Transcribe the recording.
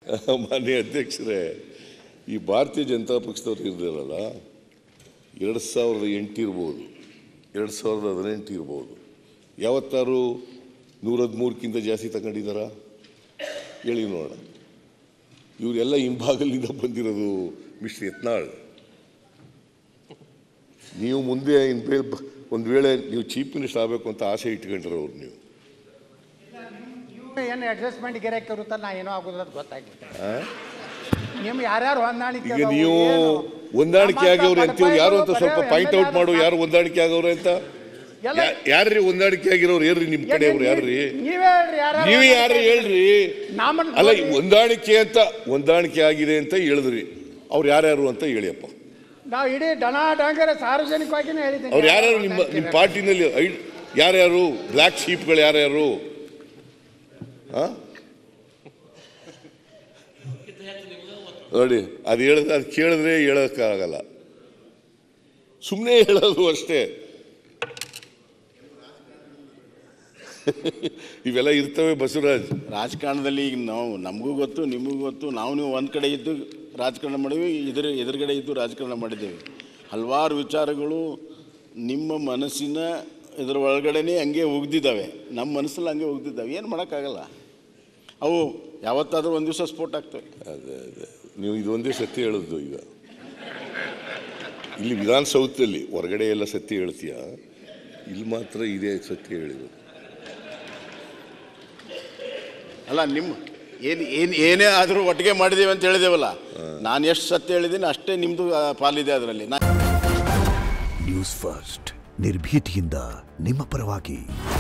ಮಾನ್ಯ ಅಧ್ಯಕ್ಷರೇ ಈ ಭಾರತೀಯ ಜನತಾ ಪಕ್ಷದವ್ರು ಇರ್ದಿರಲ್ಲ ಎರಡು ಸಾವಿರದ ಎಂಟು ಇರ್ಬೋದು ಎರಡು ಸಾವಿರದ ಹದಿನೆಂಟು ಇರ್ಬೋದು ಯಾವತ್ತಾರು ನೂರ ಹದಿಮೂರಕ್ಕಿಂತ ಜಾಸ್ತಿ ತಗೊಂಡಿದ್ದಾರಾ ಹೇಳಿ ನೋಡೋಣ ಇವರೆಲ್ಲ ಹಿಂಭಾಗಲಿಂದ ಬಂದಿರೋದು ಮಿಸ್ಟರ್ ಯತ್ನಾಳ್ ನೀವು ಮುಂದೆ ಇನ್ಮೇಲೆ ಒಂದು ವೇಳೆ ನೀವು ಚೀಫ್ ಮಿನಿಸ್ಟರ್ ಆಗಬೇಕು ಅಂತ ಆಸೆ ಇಟ್ಕೊಂಡಿರೋರು ನೀವು ಏನು ಅಡ್ಜಸ್ಟ್ಮೆಂಟ್ ಗಿರಾಕಿ ಇರುತ್ತಲ್ಲ ನಾ ಏನೋ ಆಗೋದಿಲ್ಲ ಅಂತ ಗೊತ್ತಾಗ್ಬಿಟ್ಟೆ ಆ? ನಿಮ್ ಯಾರ್ಯಾರು ಹೊಂದಾಣಿಕೆ ಈಗ ಅದಾವು, ನೀವು ಏನು? ಹೊಂದಾಣಿಕೆ ಆಗವ್ರೆ ಅಂತೀವಿ ಯಾರು ಅಂತ ಸ್ವಲ್ಪ ಬರೀ ಪಾಯಿಂಟ್ ಔಟ್ ಮಾಡು MLA ಯಾರು ಹೊಂದಾಣಿಕೆ ಆಗವ್ರೆ ಅಂತ ಎಲ್ಲ ಯಾ- ಯಾರ್ರಿ ಹೊಂದಾಣಿಕೆ ಆಗಿರೋರು ಹೇಳ್ರಿ ನಿಮ್ ಕಡೆಯವ್ರು ಯಾರ್ರಿ ನೀವೇ ಹೇಳ್ರಿ ಯಾರ್ಯಾರು ನೀವು ಯಾರು ಹೇಳ್ರಿ ನಮ್ಮನ್ನ ಅಲ್ಲ ನೋಡಿ. ಈ ಹೊಂದಾಣಿಕೆ ಅಂತ ಹೊಂದಾಣಿಕೆ ಆಗಿದೆ ಅಂತ ಹೇಳಿದ್ರಿ ಅವ್ರು ಯಾರ್ಯಾರು ಅಂತ ಹೇಳಿಯಪ್ಪ ನಾವು ಇಡೀ ಡಣ ಡಂಗರ ಸಾರ್ವಜನಿಕವಾಗಿನೇ ಹೇಳಿದ್ದೀನಿ ಅವ್ರು ಯಾರ್ಯಾರು ನಿಮ್ಮ ನಿಮ್ಮ ಪಾರ್ಟಿನಲ್ಲಿ ಐ- ಯಾರ್ಯಾರು ಬ್ಲ್ಯಾಕ್ ಶೀಪ್ಗಳು ಯಾರ್ಯಾರು ಆ? ನೋಡಿ ಅದು ಹೇಳಿದ್ರೆ ಅದು ಕೇಳಿದ್ರೆ ಹೇಳೋಕ್ಕಾಗಲ್ಲ ಸುಮ್ಮನೆ ಹೇಳೋದು ಅಷ್ಟೇ ಇವೆಲ್ಲ ಇರ್ತವೆ ಬಸವರಾಜ್ ರಾಜಕಾರಣದಲ್ಲಿ ಈಗ ನಾವು ನಮಗೂ ಗೊತ್ತು ನಿಮಗೂ ಗೊತ್ತು ನಾವು ನೀವು ಒಂದು ಕಡೆ ಇದ್ದು ರಾಜಕಾರಣ ಮಾಡಿದ್ವಿ ಎದುರು ಎದುರುಗಡೆ ಇದ್ದು ರಾಜಕಾರಣ ಮಾಡಿದ್ದೇವೆ ಹಲವಾರು ವಿಚಾರಗಳು ನಿಮ್ಮ ಮನಸ್ಸಿನ ಇದರ ಒಳಗಡೆನೇ ಹಂಗೆ ಉಗ್ದಿದ್ದಾವೆ ನಮ್ಮ ಮನಸ್ಸಲ್ಲಿ ಹಂಗೆ ಉಗ್ದಿದ್ದಾವೆ ಏನು ಮಾಡೋಕ್ಕಾಗಲ್ಲ ಅವು ಯಾವತ್ತಾದರೂ ಒಂದು ದಿವಸ ಸ್ಫೋಟ ಆಗ್ತವೆ ಅದೇ ಅದೇ ನೀವು ಇದೊಂದೇ ಸತ್ಯ ಹೇಳೋದು ಈಗ ಇಲ್ಲಿ ವಿಧಾನಸೌಧದಲ್ಲಿ ಹೊರಗಡೆ ಎಲ್ಲ ಸತ್ಯ ಹೇಳ್ತೀಯ ಇಲ್ಲಿ ಮಾತ್ರ ಇದೇ ಸತ್ಯ ಹೇಳಿದ್ರು ಅಲ್ಲ ನಿಮ್ಮ ಏನು ಏನು ಏನೇ ಆದರೂ ಒಟ್ಟಿಗೆ ಮಾಡಿದ್ದೇವೆ ಅಂತ ಹೇಳಿದೇವಲ್ಲ ನಾನು ಎಷ್ಟು ಸತ್ಯ ಹೇಳಿದ್ದೀನಿ ಅಷ್ಟೇ ನಿಮ್ಮದು ಪಾಲಿದೆ ಅದರಲ್ಲಿ ನಾ ನ್ಯೂಸ್ ಫಸ್ಟ್ ನಿರ್ಭೀತಿಯಿಂದ ನಿಮ್ಮ ಪರವಾಗಿ